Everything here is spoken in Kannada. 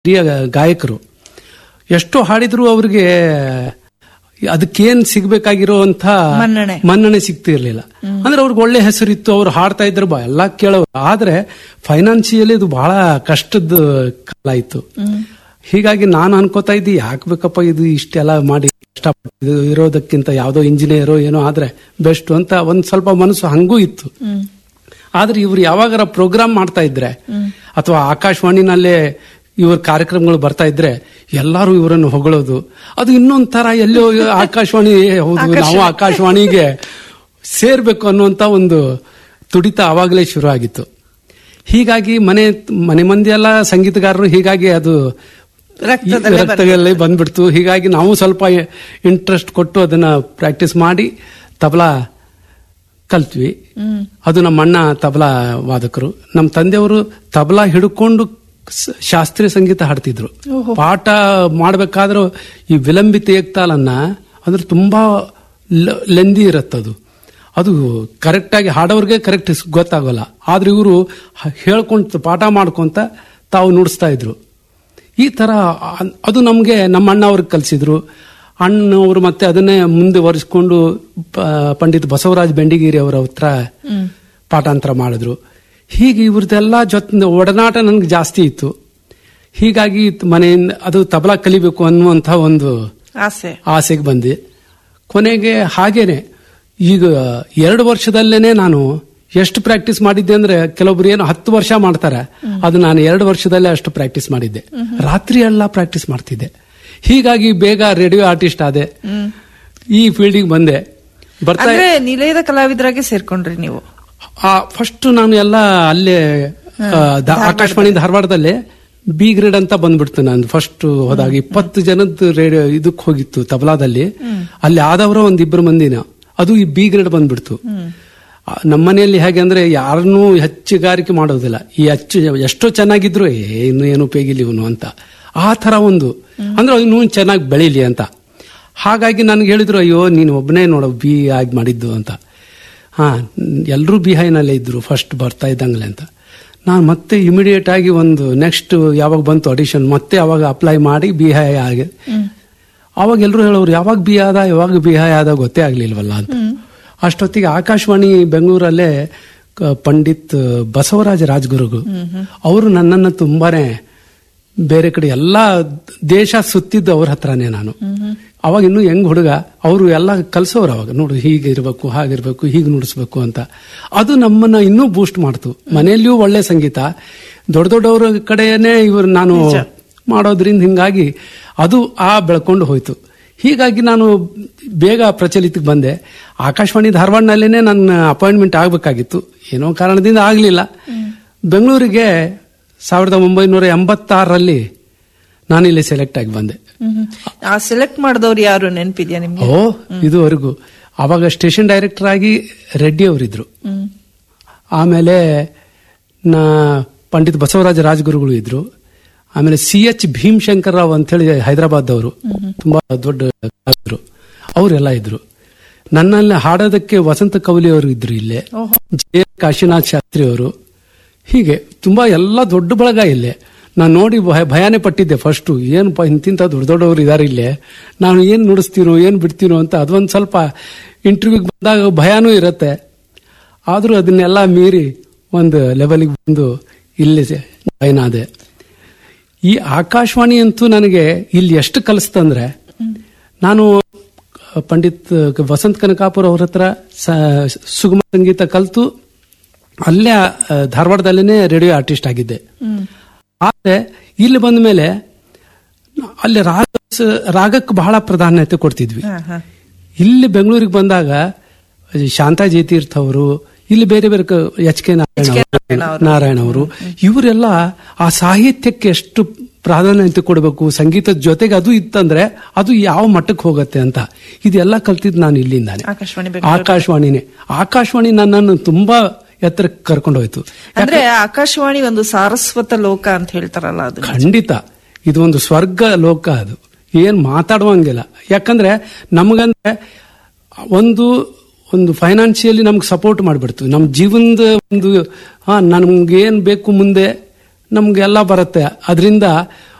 ಹಿರಿಯ ಗಾಯಕರು ಎಷ್ಟೋ ಹಾಡಿದ್ರು ಅವ್ರಿಗೆ ಅದಕ್ಕೇನ್ ಸಿಗ್ಬೇಕಾಗಿರೋಂಥ ಮನ್ನಣೆ. ಮನ್ನಣೆ ಸಿಗ್ತಿರ್ಲಿಲ್ಲ ಅಂದ್ರೆ ಅವ್ರಿಗೆ ಒಳ್ಳೆ ಹೆಸರಿತ್ತು ಅವ್ರು ಹಾಡ್ತಾ ಇದ್ರು ಬ- ಎಲ್ಲ ಕೇಳೋರು ಆದ್ರೆ ಫೈನಾನ್ಸಿಯಲಿ ಇದು ಬಹಳ ಕಷ್ಟದ ಕಾಲ ಇತ್ತು ಹೀಗಾಗಿ ನಾನು ಅನ್ಕೋತಾ ಇದ್ದಿ ಯಾಕೆ ಬೇಕಪ್ಪ ಇದು ಇಷ್ಟೆಲ್ಲ ಮಾಡಿ ಕಷ್ಟಪಟ್ಟು ಇರೋದಕ್ಕಿಂತ ಯಾವ್ದೋ ಇಂಜಿನಿಯರೋ ಏನೋ ಆದ್ರೆ ಬೆಸ್ಟ್ ಅಂತ ಒಂದ್ ಸ್ವಲ್ಪ ಮನಸ್ಸು ಹಂಗೂ ಇತ್ತು ಆದ್ರೆ ಇವ್ರು ಯಾವಾಗಾರ ಪ್ರೋಗ್ರಾಮ್ ಮಾಡ್ತಾ ಇದ್ರೆ ಅಥವಾ ಆಕಾಶವಾಣಿನಲ್ಲೇ ಇವ್ರ ಕಾರ್ಯಕ್ರಮಗಳು ಬರ್ತಾ ಇದ್ರೆ ಎಲ್ಲಾರು ಇವರನ್ನು ಹೊಗಳೋದು ಅದು ಇನ್ನೊಂದ್ ತರ ಎಲ್ಲೋ ಆಕಾಶವಾಣಿ ಹೌದು ನಾವು ಆಕಾಶವಾಣಿಗೆ ಸೇರ್ಬೇಕು ಅನ್ನುವಂತ ಒಂದು ತುಡಿತ ಅವಾಗಲೇ ಶುರು ಆಗಿತ್ತು ಹೀಗಾಗಿ ಮನೆ ಮನೆ ಮಂದಿ ಎಲ್ಲ ಸಂಗೀತಗಾರರು ಹೀಗಾಗಿ ಅದು ರಕ್ತದಲ್ಲೇ ಈ ರಕ್ತದಲ್ಲೇ ಬಂದ್ಬಿಡ್ತು ಹೀಗಾಗಿ ನಾವು ಸ್ವಲ್ಪ ಇಂಟ್ರೆಸ್ಟ್ ಕೊಟ್ಟು ಅದನ್ನ ಪ್ರಾಕ್ಟೀಸ್ ಮಾಡಿ ತಬಲಾ ಕಲ್ತ್ವಿ ಅದು ನಮ್ಮ ಅಣ್ಣ ತಬಲಾ ವಾದಕರು ನಮ್ಮ ತಂದೆಯವರು ತಬಲಾ ಹಿಡ್ಕೊಂಡು ಸ- ಶಾಸ್ತ್ರೀಯ ಸಂಗೀತ ಹಾಡ್ತಿದ್ರು ಪಾಠ ಮಾಡ್ಬೇಕಾದ್ರೂ ಈ ವಿಲಂಬಿತ ಏಕ್ತಾಲನ್ನ ಅಂದ್ರೆ ತುಂಬಾ ಲೆಂದಿ ಇರತ್ತದು ಅದು ಕರೆಕ್ಟ್ ಆಗಿ ಹಾಡೋರ್ಗೆ ಕರೆಕ್ಟ್ ಗೊತ್ತಾಗೋಲ್ಲ ಆದ್ರೆ ಇವರು ಹೇಳ್ಕೊಂತ ಪಾಠ ಮಾಡ್ಕೊಂತ ತಾವು ನುಡಿಸ್ತಾ ಇದ್ರು ಈ ತರ ಅ- ಅದು ನಮಗೆ ನಮ್ಮ ಅಣ್ಣ ಅವ್ರಿಗೆ ಕಲಿಸಿದ್ರು ಅಣ್ಣವರು ಮತ್ತೆ ಅದನ್ನೇ ಮುಂದೆ ಒರೆಸ್ಕೊಂಡು ಪ- ಪಂಡಿತ್ ಬಸವರಾಜ್ ಬೆಂಡಿಗೇರಿ ಅವರ ಹತ್ರ ಪಾಠಾಂತರ ಮಾಡಿದ್ರು ಹೀಗೆ ಇವ್ರದ್ದೆಲ್ಲ ಜೊತೆ ಒಡನಾಟ ನನಗೆ ಜಾಸ್ತಿ ಇತ್ತು ಹೀಗಾಗಿ ಮನೆಯಿಂದ ಅದು ತಬಲಾ ಕಲಿಬೇಕು ಅನ್ನುವಂಥ ಒಂದು ಆಸೆ ಆಸೆಗೆ ಬಂದೆ ಕೊನೆಗೆ ಹಾಗೇನೆ ಈಗ ಎರಡು ವರ್ಷದಲ್ಲೇನೆ ನಾನು ಎಷ್ಟು ಪ್ರಾಕ್ಟೀಸ್ ಮಾಡಿದ್ದೆ ಅಂದ್ರೆ ಕೆಲವೊಬ್ರು ಏನು ಹತ್ತು ವರ್ಷ ಮಾಡ್ತಾರೆ ಅದು ನಾನು ಎರಡು ವರ್ಷದಲ್ಲೇ ಅಷ್ಟು ಪ್ರಾಕ್ಟೀಸ್ ಮಾಡಿದ್ದೆ ರಾತ್ರಿ ಎಲ್ಲ ಪ್ರಾಕ್ಟೀಸ್ ಮಾಡ್ತಿದ್ದೆ ಹೀಗಾಗಿ ಬೇಗ ರೇಡಿಯೋ ಆರ್ಟಿಸ್ಟ್ ಆದೆ ಈ ಫೀಲ್ಡಿಗೆ ಬಂದೆ ಬರ್ತಾ ಅಂದ್ರೆ ನಿಲಯದ ಕಲಾವಿದರಾಗೆ ಸೇರ್ಕೊಂಡ್ರಿ ನೀವು ಫಸ್ಟ್ ನಾನು ಎಲ್ಲ ಅಲ್ಲೇ ಆ, ದ- ಆಕಾಶವಾಣಿ ಧಾರವಾಡದಲ್ಲೇ ಬಿ ಗ್ರೇಡ್ ಅಂತ ಬಂದ್ಬಿಡ್ತು ನಾನು ಫಸ್ಟ್ ಹೋದಾಗ ಇಪ್ಪತ್ತು ಜನದ ರೇಡಿಯೋ ಇದಕ್ಕೆ ಹೋಗಿತ್ತು ತಬಲಾದಲ್ಲಿ ಅಲ್ಲಿ ಆದವರ ಒಂದ್ ಇಬ್ಬರು ಮಂದಿನ ಅದು ಈ ಬಿ ಗ್ರೇಡ್ ಬಂದ್ಬಿಡ್ತು ಆ, ನಮ್ಮನೆಯಲ್ಲಿ ಹೇಗೆ ಅಂದ್ರೆ ಯಾರನ್ನೂ ಹೆಚ್ಚುಗಾರಿಕೆ ಮಾಡೋದಿಲ್ಲ ಈ ಹೆಚ್ಚು ಎಷ್ಟೋ ಚೆನ್ನಾಗಿದ್ರು ಏ ಇನ್ನು ಏನು ಉಪಯೋಗಿಲ್ಲ ಇವನು ಅಂತ ಆ ತರ ಒಂದು ಅಂದ್ರೆ ಇನ್ನೂ ಚೆನ್ನಾಗಿ ಬೆಳೀಲಿ ಅಂತ ಹಾಗಾಗಿ ನನ್ಗೆ ಹೇಳಿದ್ರು ಅಯ್ಯೋ ನೀನು ಒಬ್ಬನೇ ನೋಡೋ ಬಿ ಆಗಿ ಮಾಡಿದ್ದು ಅಂತ ಹಾ ಎಲ್ಲರೂ ಬಿಹೈನಲ್ಲೇ ಇದ್ರು ಫಸ್ಟ್ ಬರ್ತಾ ಇದ್ದಂಗ್ಲೆ ಅಂತ ನಾನು ಮತ್ತೆ ಇಮಿಡಿಯೇಟ್ ಆಗಿ ಒಂದು ನೆಕ್ಸ್ಟ್ ಯಾವಾಗ ಬಂತು ಆಡಿಷನ್ ಮತ್ತೆ ಅವಾಗ ಅಪ್ಲೈ ಮಾಡಿ ಬಿಹೈ ಆಗಿ ಅವಾಗ ಎಲ್ಲರೂ ಹೇಳೋರು ಯಾವಾಗ ಬಿ ಆದ ಯಾವಾಗ ಬಿಹೈ ಆದ ಗೊತ್ತೇ ಆಗ್ಲಿಲ್ವಲ್ಲ ಅಂತ ಅಷ್ಟೊತ್ತಿಗೆ ಆಕಾಶವಾಣಿ ಬೆಂಗಳೂರಲ್ಲೇ ಕ- ಪಂಡಿತ್ ಬಸವರಾಜ ರಾಜಗುರುಗಳು ಅವರು ನನ್ನನ್ನು ತುಂಬಾನೇ ಬೇರೆ ಕಡೆ ಎಲ್ಲಾ ದೇಶ ಸುತ್ತಿದ್ದು ಅವ್ರ ಹತ್ರನೇ ನಾನು ಅವಾಗ ಇನ್ನು ಹೆಂಗ್ ಹುಡುಗ ಅವರು ಎಲ್ಲ ಕಲ್ಸೋರು ಅವಾಗ ನೋಡು ಹೀಗೆ ಇರಬೇಕು ಹಾಗಿರ್ಬೇಕು ಹೀಗೆ ನುಡಿಸ್ಬೇಕು ಅಂತ ಅದು ನಮ್ಮನ್ನ ಇನ್ನೂ ಬೂಸ್ಟ್ ಮಾಡ್ತು ಮನೆಯಲ್ಲಿಯೂ ಒಳ್ಳೆ ಸಂಗೀತ ದೊಡ್ಡ ದೊಡ್ಡವರ ಕಡೆಯೇ ಇವರು ನಾನು ಮಾಡೋದ್ರಿಂದ ಹಿಂಗಾಗಿ ಅದು ಆ ಬೆಳ್ಕೊಂಡು ಹೋಯ್ತು ಹೀಗಾಗಿ ನಾನು ಬೇಗ ಪ್ರಚಲಿತಕ್ಕೆ ಬಂದೆ ಆಕಾಶವಾಣಿ ಧಾರವಾಡನಲ್ಲೇನೆ ನನ್ನ ಅಪಾಯಿಂಟ್ಮೆಂಟ್ ಆಗ್ಬೇಕಾಗಿತ್ತು ಏನೋ ಕಾರಣದಿಂದ ಆಗ್ಲಿಲ್ಲ ಬೆಂಗಳೂರಿಗೆ ಸಾವಿರದ ಒಂಬೈನೂರ ಎಂಬತ್ತಾರರಲ್ಲಿ ನಾನಿಲ್ಲಿ ಸೆಲೆಕ್ಟ್ ಆಗಿ ಬಂದೆ ಹ್ಮ್. ಆ ಸೆಲೆಕ್ಟ್ ಮಾಡಿದವ್ರು ಯಾರು ನೆನಪಿದ್ಯಾ ನಿಮ್ಗೆ ಓ ಇದುವರೆಗೂ ಅವಾಗ ಸ್ಟೇಷನ್ ಡೈರೆಕ್ಟರ್ ಆಗಿ ರೆಡ್ಡಿ ಅವರಿದ್ರು ಹ್ಮ್. ಆಮೇಲೆ ನಾ ಪಂಡಿತ್ ಬಸವರಾಜ ರಾಜಗುರುಗಳು ಇದ್ರು ಆಮೇಲೆ ಸಿ ಎಚ್ ಭೀಮಶಂಕರ್ ರಾವ್ ಅಂತೇಳಿ ಹೈದರಾಬಾದ್ ಅವರು ತುಂಬಾ ದೊಡ್ಡ ಕಲಾವಿದ್ರು ಅವರೆಲ್ಲ ಇದ್ರು ನನ್ನಲ್ಲಿ ಹಾಡೋದಕ್ಕೆ ವಸಂತ ಕವಲಿ ಅವರು ಇದ್ರು ಇಲ್ಲೇ ಓಹೋ. ಜೆ ಕಾಶಿನಾಥ್ ಶಾಸ್ತ್ರಿ ಅವರು ಹೀಗೆ ತುಂಬಾ ಎಲ್ಲ ದೊಡ್ಡ ಬಳಗ ಇಲ್ಲೇ ನಾನು ನೋಡಿ ಭಯ ಭಯಾನೇ ಪಟ್ಟಿದ್ದೆ ಫಸ್ಟ್ ಏನಪ್ಪ ಇಂತಿಂತ ದೊಡ್ಡ ದೊಡ್ಡವರು ಇದಾರೆ ಇಲ್ಲೇ ನಾನು ಏನ್ ನುಡಿಸ್ತೀನೋ ಏನ್ ಬಿಡ್ತೀನೋ ಅಂತ ಅದೊಂದು ಸ್ವಲ್ಪ ಇಂಟರ್ವ್ಯೂಗೆ ಬಂದಾಗ ಭಯಾನೂ ಇರತ್ತೆ ಆದ್ರೂ ಅದನ್ನೆಲ್ಲ ಮೀರಿ ಒಂದು ಲೆವೆಲ್ಗೆ ಬಂದು ಇಲ್ಲಿ ಜಾಯ್ನ್ ಆದೆ ಈ ಆಕಾಶವಾಣಿ ಅಂತೂ ನನಗೆ ಇಲ್ಲಿ ಎಷ್ಟು ಕಲಿಸ್ತಂದ್ರೆ ನಾನು ಪಂಡಿತ್ ವಸಂತ್ ಕನಕಾಪುರ ಅವ್ರ ಹತ್ರ ಸ- ಸುಗಮ ಸಂಗೀತ ಕಲಿತು ಅಲ್ಲೇ ಆ, ಧಾರವಾಡದಲ್ಲೇನೆ ರೇಡಿಯೋ ಆರ್ಟಿಸ್ಟ್ ಆಗಿದ್ದೆ ಆದ್ರೆ ಇಲ್ಲಿ ಬಂದ ಮೇಲೆ ಅಲ್ಲಿ ರಾಗ ರಾಗಕ್ಕೆ ಬಹಳ ಪ್ರಾಧಾನ್ಯತೆ ಕೊಡ್ತಿದ್ವಿ ಹಾ, ಹಾ. ಇಲ್ಲಿ ಬೆಂಗಳೂರಿಗೆ ಬಂದಾಗ ಶಾಂತಾ ಜಯತೀರ್ಥ ಅವರು ಇಲ್ಲಿ ಬೇರೆ ಬೇರೆ ಎಚ್ ಕೆ ನಾರಾಯಣ ಅವರು- ನಾರಾಯಣ ಅವರು ಇವರೆಲ್ಲ ಆ ಸಾಹಿತ್ಯಕ್ಕೆ ಎಷ್ಟು ಪ್ರಾಧಾನ್ಯತೆ ಕೊಡಬೇಕು ಸಂಗೀತದ ಜೊತೆಗೆ ಅದು ಇತ್ತಂದ್ರೆ ಅದು ಯಾವ ಮಟ್ಟಕ್ಕೆ ಹೋಗುತ್ತೆ ಅಂತ ಇದೆಲ್ಲ ಕಲ್ತಿದ್ದು ನಾನು ಇಲ್ಲಿಂದಾನೆ ಆಕಾಶವಾಣಿ ಬೆಂಗಳೂರು. ಆಕಾಶವಾಣಿನೇ ಆಕಾಶವಾಣಿ ನನ್ನನ್ನು ತುಂಬಾ ಎತ್ತರಕ್ಕೆ ಕರ್ಕೊಂಡು ಹೋಯ್ತು ಅಂದ್ರೆ ಆಕಾಶವಾಣಿ ಒಂದು ಸಾರಸ್ವತ ಲೋಕ ಅಂತ ಹೇಳ್ತಾರಲ್ಲ ಅದು ಖಂಡಿತ ಇದು ಒಂದು ಸ್ವರ್ಗ ಲೋಕ ಅದು ಏನ್ ಮಾತಾಡುವಂಗಿಲ್ಲ ಯಾಕಂದ್ರೆ ನಮಗಂದ್ರೆ ಒಂದು ಒಂದು ಫೈನಾನ್ಷಿಯಲಿ ನಮ್ಗೆ ಸಪೋರ್ಟ್ ಮಾಡಿಬಿಡ್ತು ನಮ್ಮ ಜೀವನದ ಒಂದು ಹಾ ನಮ್ಗೆ ಏನ್ ಬೇಕು ಮುಂದೆ ನಮ್ಗೆಲ್ಲ ಬರುತ್ತೆ ಅದರಿಂದ